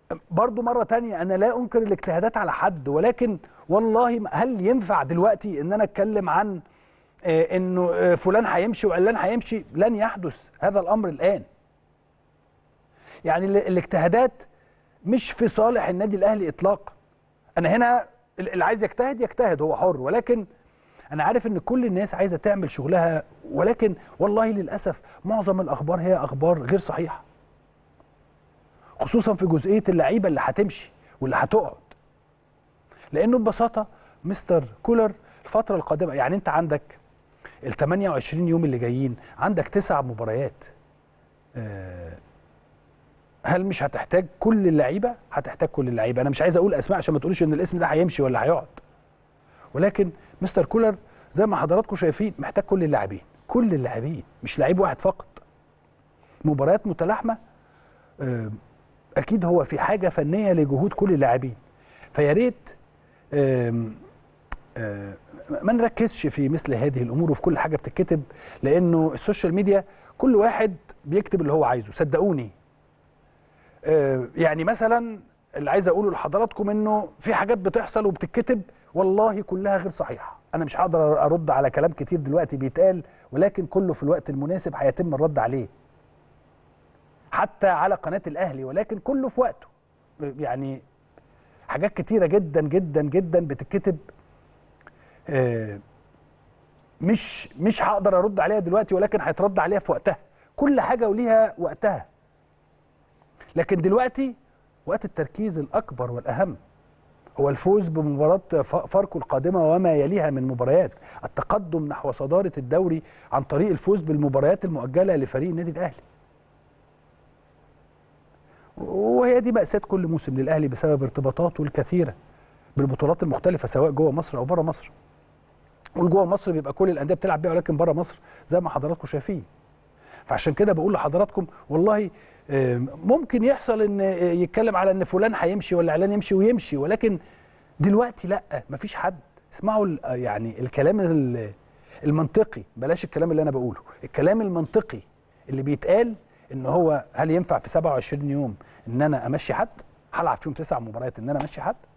برضو مرة تانية أنا لا أنكر الاجتهادات على حد ولكن والله هل ينفع دلوقتي إن أنا أتكلم عن آه، إنه آه، فلان هيمشي وعلان هيمشي لن يحدث هذا الأمر الآن يعني ال- الاجتهادات مش في صالح النادي الأهلي إطلاقا أنا هنا ال- اللي عايز يجتهد يجتهد هو حر ولكن أنا عارف إن كل الناس عايزة تعمل شغلها ولكن والله للأسف معظم الأخبار هي أخبار غير صحيحة خصوصا في جزئيه اللعيبه اللي هتمشي واللي هتقعد لانه ببساطه مستر كولر الفتره القادمه يعني انت عندك ال 28 يوم اللي جايين عندك تسع مباريات آه، هل مش هتحتاج كل اللعيبه هتحتاج كل اللعيبه انا مش عايز اقول اسماء عشان ما تقولوش ان الاسم ده هيمشي ولا هيقعد ولكن مستر كولر زي ما حضراتكم شايفين محتاج كل اللاعبين كل اللاعبين مش لعيب واحد فقط مباريات متلاحمه آه، اكيد هو في حاجه فنيه لجهود كل اللاعبين فيا ريت آم، آم، ما نركزش في مثل هذه الامور وفي كل حاجه بتتكتب لانه السوشيال ميديا كل واحد بيكتب اللي هو عايزه صدقوني آه، يعني مثلا اللي عايز اقوله لحضراتكم انه في حاجات بتحصل وبتتكتب والله كلها غير صحيحه انا مش هقدر ارد على كلام كتير دلوقتي بيتقال ولكن كله في الوقت المناسب هيتم الرد عليه حتى على قناه الاهلي ولكن كله في وقته يعني حاجات كتيره جدا جدا جدا بتتكتب آه، مش مش هقدر ارد عليها دلوقتي ولكن هيترد عليها في وقتها كل حاجه وليها وقتها لكن دلوقتي وقت التركيز الاكبر والاهم هو الفوز بمباراه ف- فاركو القادمه وما يليها من مباريات التقدم نحو صداره الدوري عن طريق الفوز بالمباريات المؤجله لفريق النادي الاهلي وهي دي مأساة كل موسم للأهلي بسبب ارتباطاته الكثيرة بالبطولات المختلفة سواء جوه مصر أو بره مصر. والجوه مصر بيبقى كل الأندية بتلعب بيها ولكن بره مصر زي ما حضراتكم شايفين. فعشان كده بقول لحضراتكم والله آه، ممكن يحصل ان آه، يتكلم على ان فلان هيمشي ولا علان يمشي ويمشي ولكن دلوقتي لا مفيش حد اسمعوا ال- آه، يعني الكلام ال- المنطقي بلاش الكلام اللي انا بقوله الكلام المنطقي اللي بيتقال ان هو هل ينفع في 27 يوم ان انا امشي حد هلعب فيهم تسع مباريات ان انا امشي حد